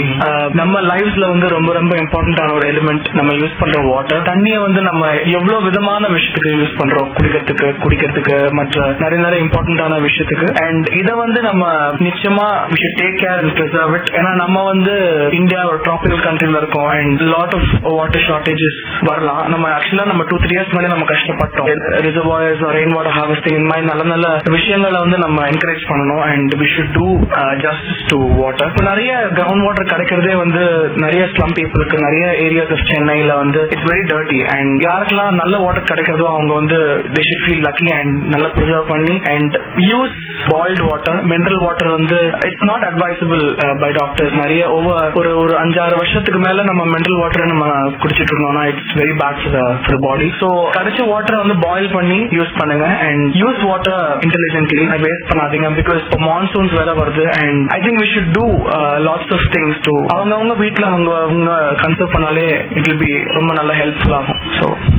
ஆஹ் நம்ம லைஃப்ல வந்து ரொம்ப ரொம்ப இம்பார்ட்டன்டான ஒரு எலிமெண்ட் நம்ம யூஸ் பண்ற வாட்டர் தண்ணியை வந்து நம்ம எவ்வளவு விதமான விஷயத்துக்கு யூஸ் பண்றோம் குடிக்கிறதுக்கு குடிக்கிறதுக்கு மற்ற நிறைய நிறைய இம்பார்ட்டன்டான விஷயத்துக்கு அண்ட் இதை வந்து நம்ம நிச்சயமா we should take care and preserve it ஏன்னா நம்ம வந்து இந்தியா ஒரு ட்ராபிக்கல் கண்ட்ரில இருக்கோம் and lot of water shortages வரலாம் நம்ம ஆக்சுவலா நம்ம டூ த்ரீ இயர்ஸ் முன்னாடி நம்ம கஷ்டப்பட்டோம் ரிசர்வாயர்ஸ் ரெயின் வாட்டர் ஹார்வெஸ்டிங் இந்த மாதிரி நல்ல நல்ல விஷயங்களை வந்து நம்ம என்கரேஜ் பண்ணணும் and we should do justice to water இப்போ நிறைய கிரவுண்ட் வாட்டர் கிடைக்கிறதே வந்து நிறைய ஸ்லம் பீப்புளுக்கு நிறைய ஏரியாஸ் ஆஃப் சென்னையில வந்து இட்ஸ் வெரி டர்ட்டி அண்ட் யாருக்கெல்லாம் நல்ல வாட்டர் கிடைக்கிறதோ அவங்க வந்து they should feel lucky and நல்லா ப்ரிசர்வ் பண்ணி and use boiled water mineral water வந்து it's not advisable by doctors நிறைய ஓவர் ஒரு ஒரு அஞ்சாறு வருஷத்துக்கு மேல நம்ம மினரல் வாட்டர் நம்ம குடிச்சிட்டு இருந்தோம்னா it's very bad for body so கிடைச்ச வாட்டரை வந்து பாயில் பண்ணி யூஸ் பண்ணுங்க and use water intelligently waste பண்ணாதீங்க பிகாஸ் இப்போ மான்சூன்ஸ் வேற வருது and I think we should do lots of things to அவங்கவுங்க வீட்டில் அவங்க அவங்க கன்சர்வ் பண்ணாலே இட் வில் பி ரொம்ப நல்ல ஹெல்ப்ஃபுல் ஆகும் ஸோ